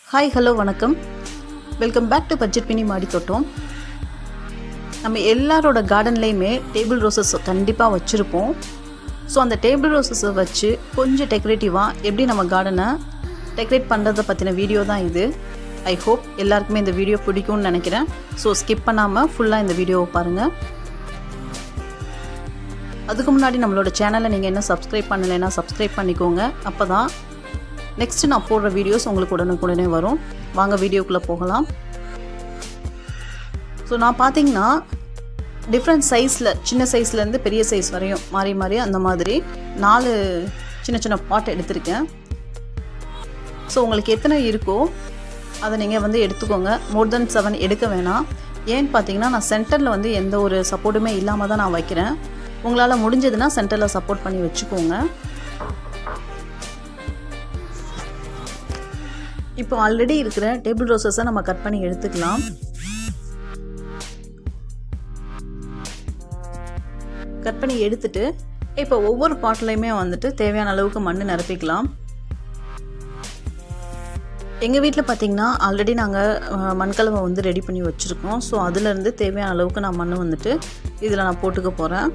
hi hello வணக்கம் welcome back to budget mini மாடி தோட்டம் நம்ம எல்லாரோட கார்டன்லேயுமே டேபிள் ரோசஸ் கண்டிப்பாக வச்சுருப்போம் ஸோ அந்த டேபிள் ரோசஸை வச்சு கொஞ்சம் டெக்கரேட்டிவாக எப்படி நம்ம கார்டனை டெக்கரேட் பண்ணுறதை பற்றின வீடியோ தான் இது ஐ ஹோப் எல்லாருக்குமே இந்த வீடியோ பிடிக்கும்னு நினைக்கிறேன் ஸோ ஸ்கிப் பண்ணாமல் ஃபுல்லாக இந்த வீடியோவை பாருங்கள் அதுக்கு முன்னாடி நம்மளோட சேனலை நீங்கள் என்ன சப்ஸ்கிரைப் பண்ணலைன்னா சப்ஸ்கிரைப் பண்ணிக்கோங்க அப்போ தான் நெக்ஸ்ட்டு நான் போடுற வீடியோஸ் உங்களுக்கு உடனுக்குடனே வரும் வாங்க வீடியோக்குள்ளே போகலாம் ஸோ நான் பார்த்தீங்கன்னா டிஃப்ரெண்ட் சைஸில் சின்ன சைஸ்லேருந்து பெரிய சைஸ் வரையும் மாறி மாறி அந்த மாதிரி நாலு சின்ன சின்ன பாட் எடுத்திருக்கேன் ஸோ உங்களுக்கு எத்தனை இருக்கோ அதை நீங்கள் வந்து எடுத்துக்கோங்க மோர் தென் செவன் எடுக்க வேணாம் ஏன்னு பார்த்தீங்கன்னா நான் சென்டரில் வந்து எந்த ஒரு சப்போர்ட்டுமே இல்லாமல் தான் நான் வைக்கிறேன் உங்களால் முடிஞ்சதுன்னா சென்டரில் சப்போர்ட் பண்ணி வச்சுக்கோங்க இப்போ ஆல்ரெடி இருக்கிற டேபிள் ரோசஸை நம்ம கட் பண்ணி எடுத்துக்கலாம் கட் பண்ணி எடுத்துட்டு இப்போ ஒவ்வொரு பாட்டிலையுமே வந்துட்டு தேவையான அளவுக்கு மண் நிரப்பிக்கலாம் எங்கள் வீட்டில் பார்த்தீங்கன்னா ஆல்ரெடி நாங்கள் மண்கலவை வந்து ரெடி பண்ணி வச்சுருக்கோம் ஸோ அதுலேருந்து தேவையான அளவுக்கு நான் மண் வந்துட்டு இதில் நான் போட்டுக்க போகிறேன்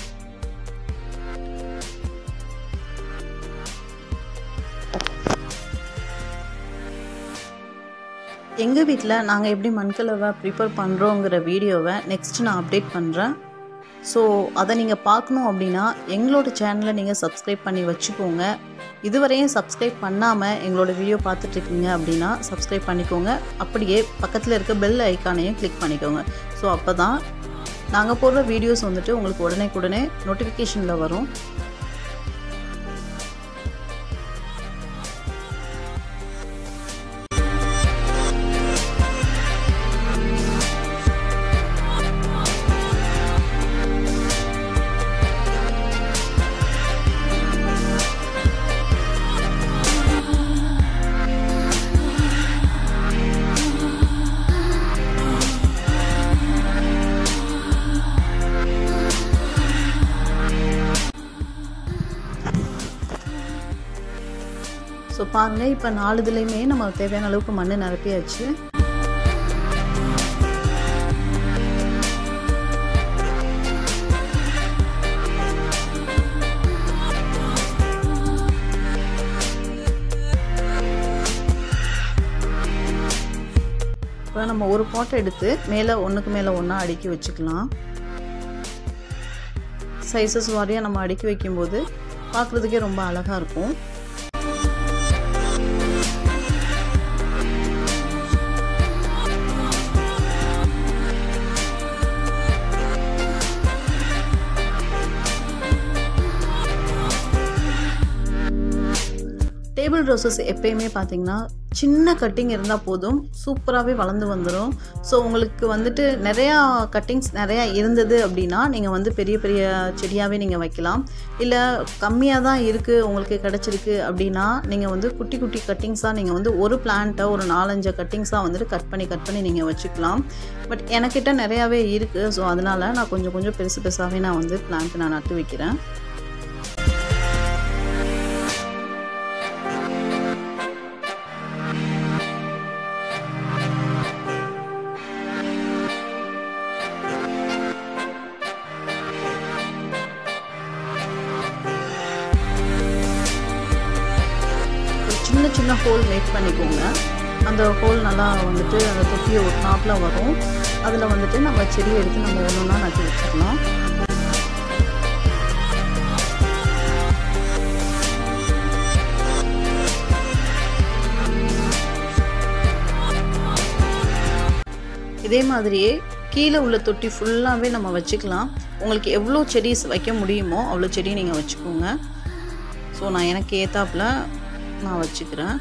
எங்கள் வீட்டில் நாங்கள் எப்படி மண்கலவை ப்ரிப்பேர் பண்ணுறோங்கிற வீடியோவை நெக்ஸ்ட் நான் அப்டேட் பண்ணுறேன் ஸோ அதை நீங்கள் பார்க்கணும் அப்படின்னா எங்களோட சேனலை நீங்கள் சப்ஸ்கிரைப் பண்ணி வச்சுக்கோங்க இதுவரையும் சப்ஸ்கிரைப் பண்ணாமல் எங்களோட வீடியோ பார்த்துட்ருக்கீங்க அப்படின்னா சப்ஸ்கிரைப் பண்ணிக்கோங்க அப்படியே பக்கத்தில் இருக்க பெல் ஐக்கானையும் கிளிக் பண்ணிக்கோங்க ஸோ அப்போ தான் நாங்கள் போடுற வீடியோஸ் வந்துட்டு உங்களுக்கு உடனே உடனே நோட்டிஃபிகேஷனில் வரும் ஸோ பாருங்கள் இப்போ நாலு இதுலேயுமே நம்ம தேவையான அளவுக்கு மண் நிரப்பியாச்சு இப்போ நம்ம ஒரு பாட்டை எடுத்து மேலே ஒன்றுக்கு மேலே ஒன்றா அடுக்கி வச்சுக்கலாம் சைஸஸ் வாரியாக நம்ம அடுக்கி வைக்கும்போது பார்க்குறதுக்கே ரொம்ப அழகாக இருக்கும் டேபிள் ரோசஸ் எப்பயுமே பார்த்தீங்கன்னா சின்ன கட்டிங் இருந்தால் போதும் சூப்பராகவே வளர்ந்து வந்துடும் ஸோ உங்களுக்கு வந்துட்டு நிறையா கட்டிங்ஸ் நிறையா இருந்தது அப்படின்னா நீங்கள் வந்து பெரிய பெரிய செடியாகவே நீங்கள் வைக்கலாம் இல்லை கம்மியாக தான் இருக்குது உங்களுக்கு கிடச்சிருக்கு அப்படின்னா நீங்கள் வந்து குட்டி குட்டி கட்டிங்ஸாக நீங்கள் வந்து ஒரு பிளான்ட்டை ஒரு நாலஞ்சு கட்டிங்ஸாக வந்துட்டு கட் பண்ணி கட் பண்ணி நீங்கள் வச்சுக்கலாம் பட் எனக்கிட்ட நிறையாவே இருக்குது ஸோ அதனால் நான் கொஞ்சம் கொஞ்சம் பெருசு பெருசாகவே நான் வந்து பிளான்ட் நான் நட்டு வைக்கிறேன் சின்ன சின்ன ஹோல் மேக் பண்ணிக்கோங்க அந்த ஹோல் நல்லா வந்துட்டு அந்த தொப்பியை ஒரு நாப்பில் வரும் அதில் வந்துட்டு நம்ம செடியை எடுத்து நம்ம ஒன்று ஒன்றா நட்டு வச்சுக்கலாம் இதே மாதிரியே கீழே உள்ள தொட்டி ஃபுல்லாகவே நம்ம வச்சுக்கலாம் உங்களுக்கு எவ்வளோ செடிஸ் வைக்க முடியுமோ அவ்வளோ செடி நீங்கள் வச்சுக்கோங்க ஸோ நான் எனக்கு ஏத்தாப்பில் நான் வச்சுக்கிறேன்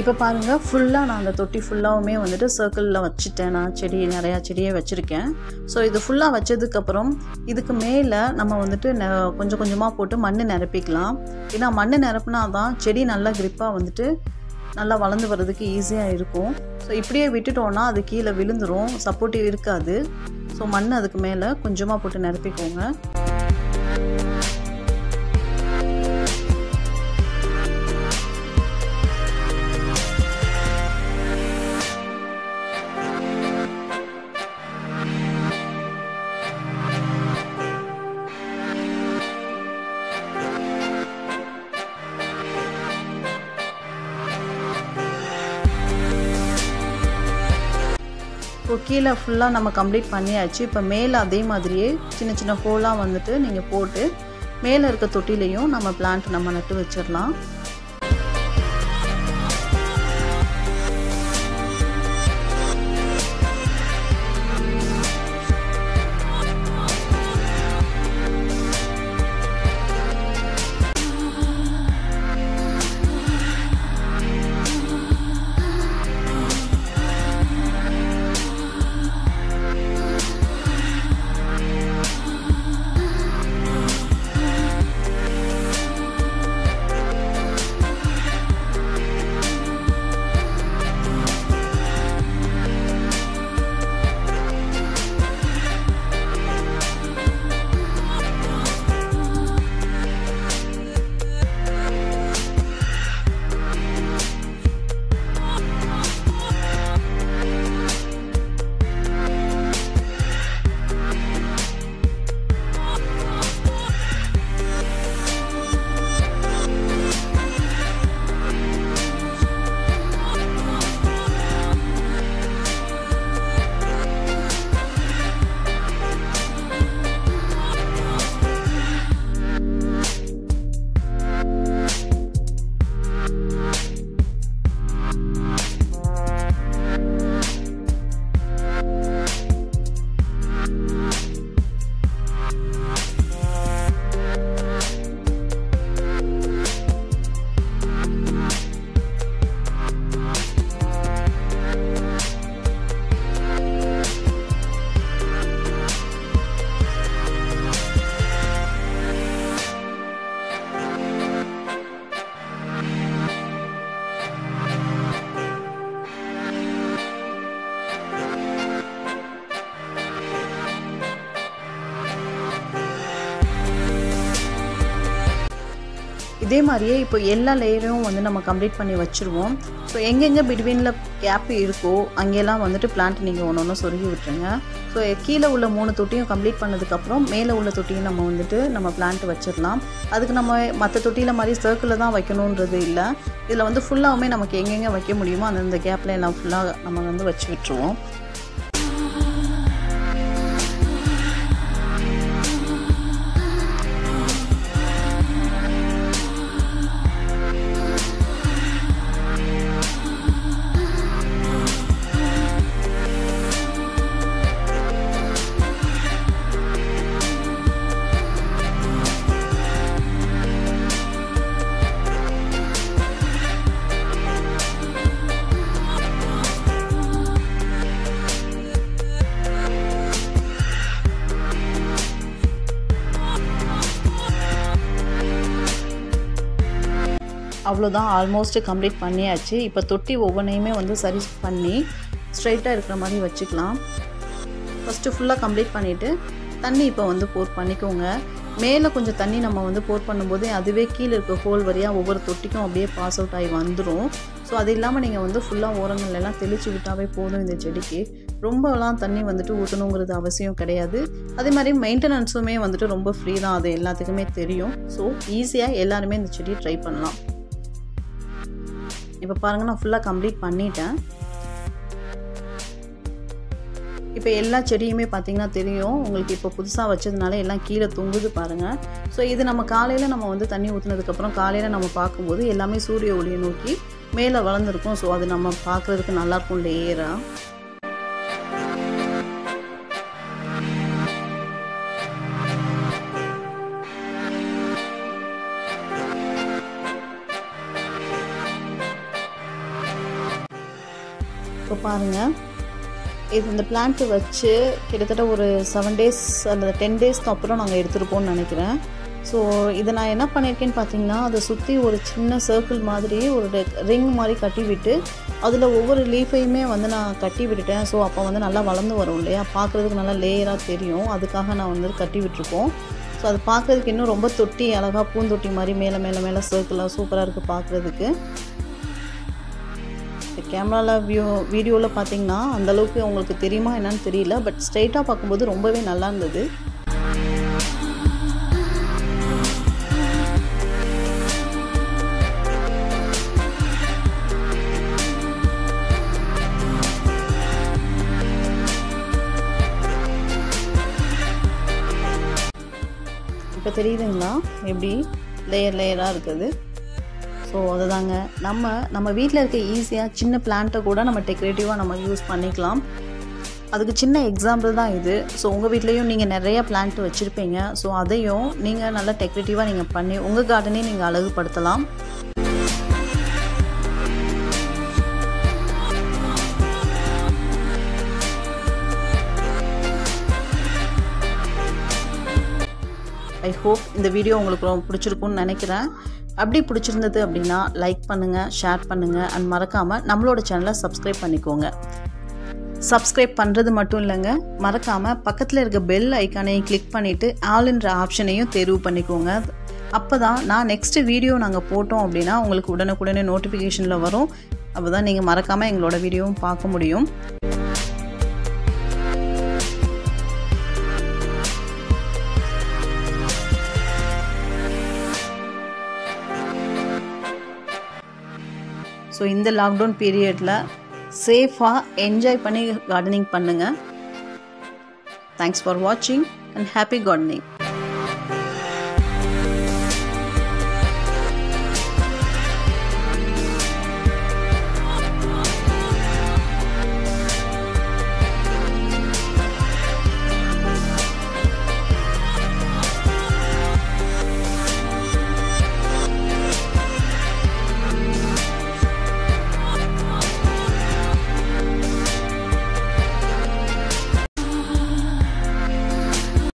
இப்போ பாருங்கள் ஃபுல்லாக நான் அந்த தொட்டி ஃபுல்லாகவுமே வந்துட்டு சர்க்கிளில் வச்சுட்டேன் நான் செடி நிறையா செடியை வச்சுருக்கேன் ஸோ இது ஃபுல்லாக வச்சதுக்கப்புறம் இதுக்கு மேலே நம்ம வந்துட்டு நெ கொஞ்சம் கொஞ்சமாக போட்டு மண் நிரப்பிக்கலாம் ஏன்னா மண் நிரப்புனா தான் செடி நல்லா க்ரிப்பாக வந்துட்டு நல்லா வளர்ந்து வர்றதுக்கு ஈஸியாக இருக்கும் ஸோ இப்படியே விட்டுட்டோன்னா அது கீழே விழுந்துரும் சப்போர்ட்டிவ் இருக்காது ஸோ மண் அதுக்கு மேலே கொஞ்சமாக போட்டு நிரப்பிக்கோங்க இப்போ கீழே ஃபுல்லாக நம்ம கம்ப்ளீட் பண்ணியாச்சு இப்போ மேலே அதே மாதிரியே சின்ன சின்ன ஹோலாக வந்துட்டு நீங்கள் போட்டு மேலே இருக்க தொட்டிலையும் நம்ம பிளான்ட் நம்ம நட்டு வச்சிடலாம் இதே மாதிரியே இப்போ எல்லா லேயரும் வந்து நம்ம கம்ப்ளீட் பண்ணி வச்சுருவோம் ஸோ எங்கெங்கே பிட்வீனில் கேப் இருக்கோ அங்கெல்லாம் வந்துட்டு பிளான்ட் நீங்கள் ஒன்று ஒன்று சொருகி விட்டுருங்க ஸோ கீழே உள்ள மூணு தொட்டியும் கம்ப்ளீட் பண்ணதுக்கப்புறம் மேலே உள்ள தொட்டியும் நம்ம வந்துட்டு நம்ம பிளான்ட் வச்சிடலாம் அதுக்கு நம்ம மற்ற தொட்டியில் மாதிரி சர்க்கிளில் தான் வைக்கணுன்றது இல்லை இதில் வந்து ஃபுல்லாகவுமே நமக்கு எங்கெங்கே வைக்க முடியுமோ அந்தந்த கேப்பில் எல்லாம் ஃபுல்லாக நம்ம வந்து வச்சு விட்டுருவோம் அவ்வளோதான் ஆல்மோஸ்ட் கம்ப்ளீட் பண்ணியாச்சு இப்போ தொட்டி ஒவ்வொன்றையுமே வந்து சரி பண்ணி ஸ்ட்ரைட்டாக இருக்கிற மாதிரி வச்சுக்கலாம் ஃபஸ்ட்டு ஃபுல்லாக கம்ப்ளீட் பண்ணிவிட்டு தண்ணி இப்போ வந்து போர் பண்ணிக்கோங்க மேலே கொஞ்சம் தண்ணி நம்ம வந்து போர் பண்ணும்போது அதுவே கீழே இருக்க ஹோல் வழியாக ஒவ்வொரு தொட்டிக்கும் அப்படியே பாஸ் அவுட் ஆகி வந்துடும் ஸோ அது இல்லாமல் நீங்கள் வந்து ஃபுல்லாக ஓரங்கள்ல எல்லாம் தெளிச்சு விட்டாவே போதும் இந்த செடிக்கு ரொம்பலாம் தண்ணி வந்துட்டு ஊற்றணுங்கிறது அவசியம் கிடையாது அதே மாதிரி மெயின்டெனன்ஸுமே வந்துட்டு ரொம்ப ஃப்ரீ தான் அது எல்லாத்துக்குமே தெரியும் ஸோ ஈஸியாக எல்லாருமே இந்த செடியை ட்ரை பண்ணலாம் இப்போ பாருங்கள் நான் ஃபுல்லாக கம்ப்ளீட் பண்ணிட்டேன் இப்போ எல்லா செடியுமே பார்த்தீங்கன்னா தெரியும் உங்களுக்கு இப்போ புதுசாக வச்சதுனால எல்லாம் கீழே தொங்குது பாருங்கள் ஸோ இது நம்ம காலையில் நம்ம வந்து தண்ணி ஊற்றுனதுக்கப்புறம் காலையில் நம்ம பார்க்கும்போது எல்லாமே சூரிய ஒளியை நோக்கி மேலே வளர்ந்துருக்கும் ஸோ அது நம்ம பார்க்குறதுக்கு நல்லாயிருக்கும் லேயராக பாருங்கள் இது இந்த பிளான்ட்டு வச்சு கிட்டத்தட்ட ஒரு செவன் டேஸ் அல்லது டென் டேஸ்க்கு அப்புறம் நாங்கள் எடுத்துருப்போம்னு நினைக்கிறேன் ஸோ இதை நான் என்ன பண்ணியிருக்கேன்னு பார்த்தீங்கன்னா அதை சுற்றி ஒரு சின்ன சர்க்கிள் மாதிரி ஒரு ரிங் மாதிரி கட்டி விட்டு அதில் ஒவ்வொரு லீஃபையுமே வந்து நான் கட்டி விட்டுட்டேன் ஸோ அப்போ வந்து நல்லா வளர்ந்து வரும் இல்லையா பார்க்குறதுக்கு நல்லா லேயராக தெரியும் அதுக்காக நான் வந்து கட்டி விட்டுருக்கோம் ஸோ அது பார்க்குறதுக்கு இன்னும் ரொம்ப தொட்டி அழகாக பூந்தொட்டி மாதிரி மேலே மேலே மேலே சர்க்கிளாக சூப்பராக இருக்குது பார்க்குறதுக்கு கேமராவில் வியூ வீடியோவில் பார்த்தீங்கன்னா அந்தளவுக்கு உங்களுக்கு தெரியுமா என்னன்னு தெரியல பட் ஸ்ட்ரைட்டாக பார்க்கும்போது ரொம்பவே நல்லா இருந்தது இப்போ தெரியுதுங்களா எப்படி லேயர் லேயராக இருக்குது ஸோ அதுதாங்க நம்ம நம்ம வீட்டில் இருக்க ஈஸியாக சின்ன பிளான்ட்டை கூட நம்ம டெக்கரேட்டிவாக நம்ம யூஸ் பண்ணிக்கலாம் அதுக்கு சின்ன எக்ஸாம்பிள் தான் இது ஸோ உங்கள் வீட்லேயும் நீங்கள் நிறைய பிளான்ட் வச்சுருப்பீங்க ஸோ அதையும் நீங்கள் நல்லா டெக்கரேட்டிவாக நீங்கள் பண்ணி உங்கள் கார்டனே நீங்கள் அழகுபடுத்தலாம் ஐ ஹோப் இந்த வீடியோ உங்களுக்கு ரொம்ப பிடிச்சிருக்கும்னு நினைக்கிறேன் அப்படி பிடிச்சிருந்தது அப்படின்னா லைக் பண்ணுங்கள் ஷேர் பண்ணுங்கள் அண்ட் மறக்காமல் நம்மளோட சேனலை சப்ஸ்கிரைப் பண்ணிக்கோங்க சப்ஸ்கிரைப் பண்ணுறது மட்டும் இல்லைங்க மறக்காமல் பக்கத்தில் இருக்க பெல் ஐக்கானையும் கிளிக் பண்ணிவிட்டு ஆல்ன்ற ஆப்ஷனையும் தேர்வு பண்ணிக்கோங்க அப்போ தான் நான் நெக்ஸ்ட்டு வீடியோ நாங்கள் போட்டோம் அப்படின்னா உங்களுக்கு உடனுக்குடனே நோட்டிஃபிகேஷனில் வரும் அப்போ தான் நீங்கள் மறக்காமல் எங்களோட வீடியோவும் பார்க்க முடியும் ஸோ இந்த லாக்டவுன் பீரியடில் சேஃபாக என்ஜாய் பண்ணி கார்டனிங் பண்ணுங்கள் தேங்க்ஸ் ஃபார் வாட்சிங் அண்ட் ஹாப்பி கார்டனிங்